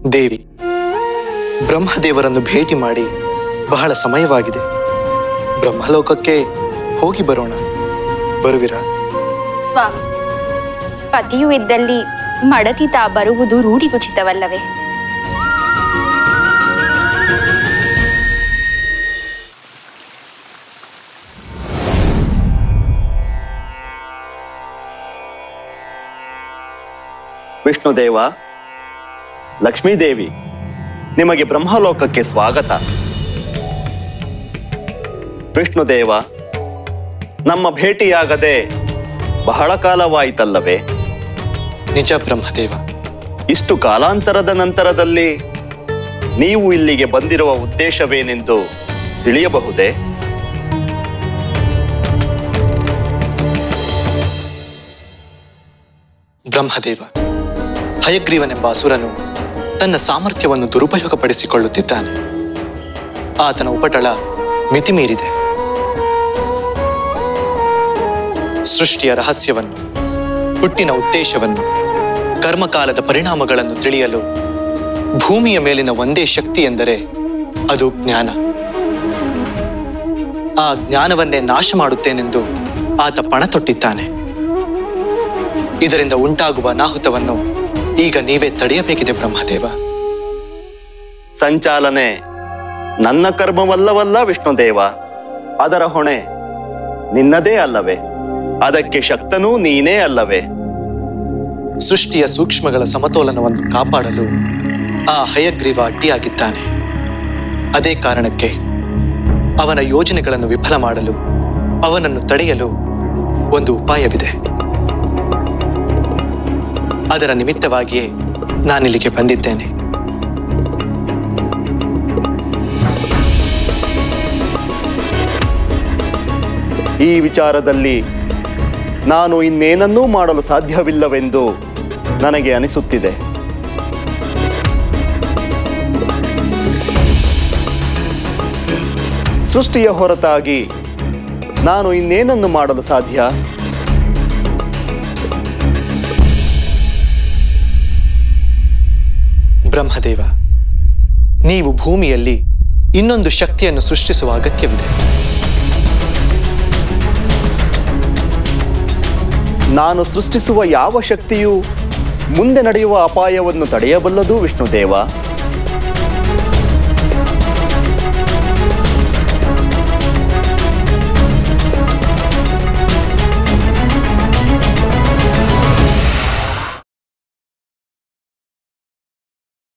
ದೇವಿ ಬ್ರಹ್ಮದೇವರನ್ನು ಭೇಟಿ ಮಾಡಿ ಬಹಳ ಸಮಯವಾಗಿದೆ ಬ್ರಹ್ಮಲೋಕಕ್ಕೆ ಹೋಗಿ ಬರೋಣ ಬರುವಿರಾ ಸ್ವಾಮಿ ಪತಿಯು ಇದ್ದಲ್ಲಿ ಮಡತಿ ತಾ ಬರುವುದು ರೂಢಿಗುಚಿತವಲ್ಲವೇ ವಿಷ್ಣುದೇವ ಲಕ್ಷ್ಮೀದೇವಿ ನಿಮಗೆ ಬ್ರಹ್ಮಲೋಕಕ್ಕೆ ಸ್ವಾಗತ ವಿಷ್ಣುದೇವ ನಮ್ಮ ಭೇಟಿಯಾಗದೆ ಬಹಳ ಕಾಲವಾಯಿತಲ್ಲವೇ ನಿಜ ಬ್ರಹ್ಮದೇವ ಇಷ್ಟು ಕಾಲಾಂತರದ ನಂತರದಲ್ಲಿ ನೀವು ಇಲ್ಲಿಗೆ ಬಂದಿರುವ ಉದ್ದೇಶವೇನೆಂದು ತಿಳಿಯಬಹುದೇ ಬ್ರಹ್ಮದೇವ ಹಯಗ್ರೀವನೆಂಬ ಅಸುರನು ತನ್ನ ಸಾಮರ್ಥ್ಯವನ್ನು ದುರುಪಯೋಗಪಡಿಸಿಕೊಳ್ಳುತ್ತಿದ್ದಾನೆ ಆತನ ಉಪಟಳ ಮಿತಿಮೀರಿದೆ ಸೃಷ್ಟಿಯ ರಹಸ್ಯವನ್ನು ಹುಟ್ಟಿನ ಉದ್ದೇಶವನ್ನು ಕರ್ಮಕಾಲದ ಪರಿಣಾಮಗಳನ್ನು ತಿಳಿಯಲು ಭೂಮಿಯ ಮೇಲಿನ ಒಂದೇ ಶಕ್ತಿ ಎಂದರೆ ಅದು ಜ್ಞಾನ ಆ ಜ್ಞಾನವನ್ನೇ ನಾಶ ಮಾಡುತ್ತೇನೆಂದು ಆತ ಪಣ ತೊಟ್ಟಿದ್ದಾನೆ ಇದರಿಂದ ಉಂಟಾಗುವ ಅನಾಹುತವನ್ನು ಈಗ ನೀವೇ ತಡೆಯಬೇಕಿದೆ ಬ್ರಹ್ಮದೇವ ಸಂಚಾಲನೆ ನನ್ನ ಕರ್ಮವಲ್ಲವಲ್ಲ ವಿಷ್ಣುದೇವ ಅದರ ಹೊಣೆ ನಿನ್ನದೇ ಅಲ್ಲವೇ ಅದಕ್ಕೆ ಶಕ್ತನೂ ನೀನೇ ಅಲ್ಲವೇ ಸೃಷ್ಟಿಯ ಸೂಕ್ಷ್ಮಗಳ ಸಮತೋಲನವನ್ನು ಕಾಪಾಡಲು ಆ ಹಯಗ್ರೀವ ಅಡ್ಡಿಯಾಗಿದ್ದಾನೆ ಅದೇ ಕಾರಣಕ್ಕೆ ಅವನ ಯೋಜನೆಗಳನ್ನು ವಿಫಲ ಮಾಡಲು ಅವನನ್ನು ತಡೆಯಲು ಒಂದು ಉಪಾಯವಿದೆ ಅದರ ನಿಮಿತ್ತವಾಗಿಯೇ ನಾನಿಲ್ಲಿಗೆ ಬಂದಿದ್ದೇನೆ ಈ ವಿಚಾರದಲ್ಲಿ ನಾನು ಇನ್ನೇನನ್ನೂ ಮಾಡಲು ಸಾಧ್ಯವಿಲ್ಲವೆಂದು ನನಗೆ ಅನಿಸುತ್ತಿದೆ ಸೃಷ್ಟಿಯ ಹೊರತಾಗಿ ನಾನು ಇನ್ನೇನನ್ನು ಮಾಡಲು ಸಾಧ್ಯ ಬ್ರಹ್ಮದೇವ ನೀವು ಭೂಮಿಯಲ್ಲಿ ಇನ್ನೊಂದು ಶಕ್ತಿಯನ್ನು ಸೃಷ್ಟಿಸುವ ಅಗತ್ಯವಿದೆ ನಾನು ಸೃಷ್ಟಿಸುವ ಯಾವ ಶಕ್ತಿಯೂ ಮುಂದೆ ನಡೆಯುವ ಅಪಾಯವನ್ನು ತಡೆಯಬಲ್ಲದು ವಿಷ್ಣುದೇವ